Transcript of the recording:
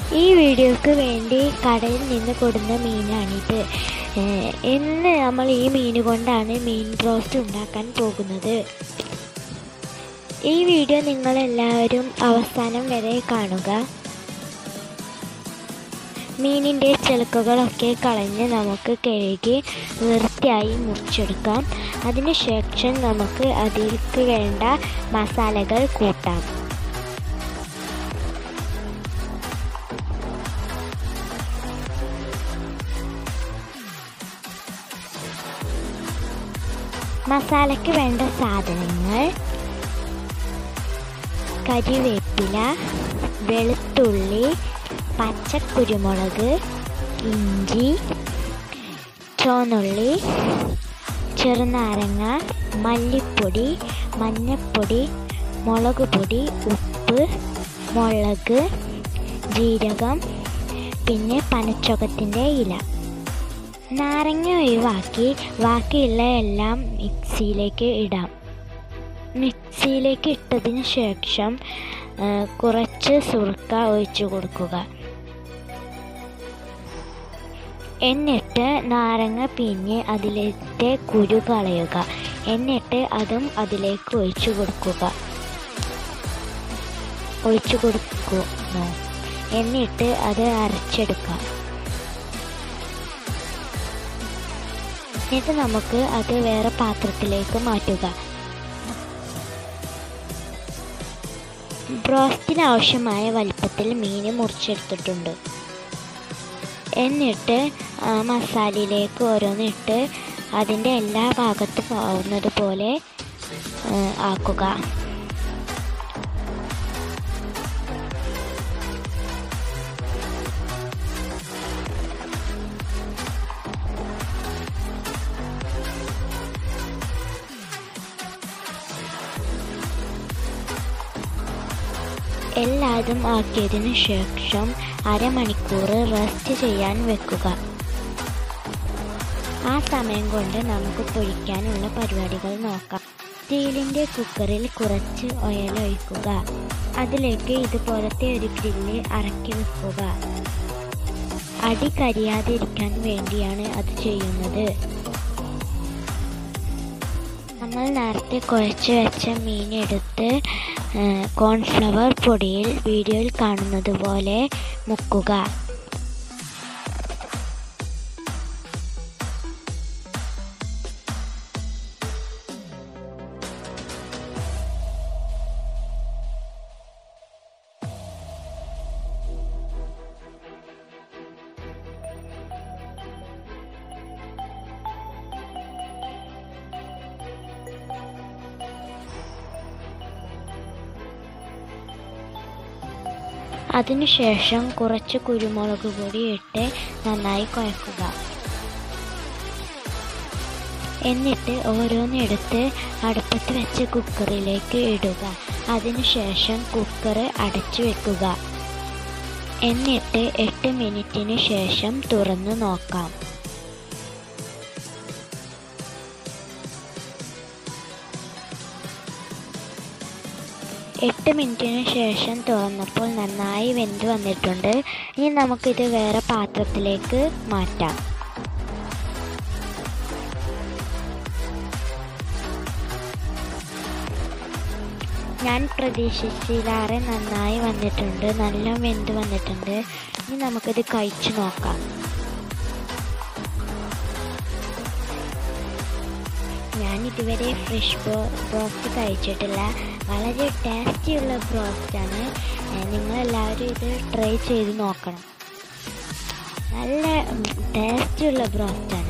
ഈ വീഡിയോക്ക് വേണ്ടി കടയിൽ നിന്ന് കൊടുന്ന മീനാണിത് ഏഹ് ഇന്ന് നമ്മൾ ഈ മീൻ കൊണ്ടാണ് മീൻ റോസ്റ്റ് ഉണ്ടാക്കാൻ പോകുന്നത് ഈ വീഡിയോ നിങ്ങളെല്ലാവരും അവസാനം വരെ കാണുക മീനിൻ്റെ ചിലക്കുകളൊക്കെ കളഞ്ഞ് നമുക്ക് കഴുകി വൃത്തിയായി മുറിച്ചെടുക്കാം അതിനുശേഷം നമുക്ക് അതിലേക്ക് വേണ്ട മസാലകൾ കൂട്ടാം മസാലയ്ക്ക് വേണ്ട സാധനങ്ങൾ കരിവേപ്പില വെളുത്തുള്ളി പച്ചക്കുരുമുളക് ഇഞ്ചി ചുവന്നുള്ളി ചെറുനാരങ്ങ മല്ലിപ്പൊടി മഞ്ഞൾപ്പൊടി മുളക് പൊടി ഉപ്പ് മുളക് ജീരകം പിന്നെ പനച്ചുകത്തിൻ്റെ ഇല നാരങ്ങ ഒഴിവാക്കി ബാക്കിയുള്ള എല്ലാം മിക്സിയിലേക്ക് ഇടാം മിക്സിയിലേക്ക് ഇട്ടതിന് ശേഷം ആ, കുറച്ച് സുറുക്ക ഒഴിച്ചു കൊടുക്കുക എന്നിട്ട് നാരങ്ങ പിഞ്ഞ് അതിലേക്ക് കുരു കളയുക എന്നിട്ട് അതും അതിലേക്ക് ഒഴിച്ചു കൊടുക്കുക ഒഴിച്ചു കൊടുക്കുന്നു എന്നിട്ട് അത് അരച്ചെടുക്കാം എന്നിട്ട് നമുക്ക് അത് വേറെ പാത്രത്തിലേക്ക് മാറ്റുക ബ്രോസ്റ്റിന് ആവശ്യമായ വലിപ്പത്തിൽ മീൻ മുറിച്ചെടുത്തിട്ടുണ്ട് എന്നിട്ട് ആ മസാലയിലേക്ക് ഓരോന്നിട്ട് അതിൻ്റെ എല്ലാ ഭാഗത്തും ആവുന്നത് പോലെ ആ, ആക്കുക എല്ലാതും ആക്കിയതിനു ശേഷം അരമണിക്കൂർ റെസ്റ്റ് ചെയ്യാൻ വെക്കുക ആ സമയം കൊണ്ട് നമുക്ക് പൊരിക്കാനുള്ള പരിപാടികൾ നോക്കാം സ്റ്റീലിൻ്റെ കുക്കറിൽ കുറച്ച് ഓയിൽ ഒഴിക്കുക അതിലേക്ക് ഇതുപോലത്തെ ഒരു ഗ്രില്ല് ഇറക്കി വെക്കുക അടി കരിയാതിരിക്കാൻ വേണ്ടിയാണ് അത് ചെയ്യുന്നത് നമ്മൾ നേരത്തെ കുഴച്ച് വെച്ച മീൻ എടുത്ത് കോൺഫ്ലവർ പൊടിയിൽ വീഡിയോയിൽ കാണുന്നത് പോലെ മുക്കുക അതിനുശേഷം കുറച്ച് കുരുമുളക് പൊടി ഇട്ട് നന്നായി കുഴക്കുക എന്നിട്ട് ഓരോന്നെടുത്ത് അടുപ്പത്ത് വെച്ച് കുക്കറിലേക്ക് ഇടുക അതിനുശേഷം കുക്കർ അടച്ചു വെക്കുക എന്നിട്ട് എട്ട് മിനിറ്റിന് ശേഷം തുറന്നു നോക്കാം എട്ട് മിനിറ്റിന് ശേഷം തുറന്നപ്പോൾ നന്നായി വെന്ത് വന്നിട്ടുണ്ട് ഇനി നമുക്കിത് വേറെ പാത്രത്തിലേക്ക് മാറ്റാം ഞാൻ പ്രതീക്ഷിച്ചില്ലാറെ നന്നായി വന്നിട്ടുണ്ട് നല്ല വെന്ത് വന്നിട്ടുണ്ട് ഇനി നമുക്കിത് കഴിച്ചു നോക്കാം ഞാൻ ഇതുവരെ ഫ്രഷ് ബ്രോ ബ്രോസ്റ്റ് കഴിച്ചിട്ടില്ല വളരെ ടേസ്റ്റിയുള്ള ബ്രോസ്റ്റാണ് നിങ്ങളെല്ലാവരും ഇത് ട്രൈ ചെയ്ത് നോക്കണം നല്ല ടേസ്റ്റിയുള്ള ബ്രോസ്റ്റാണ്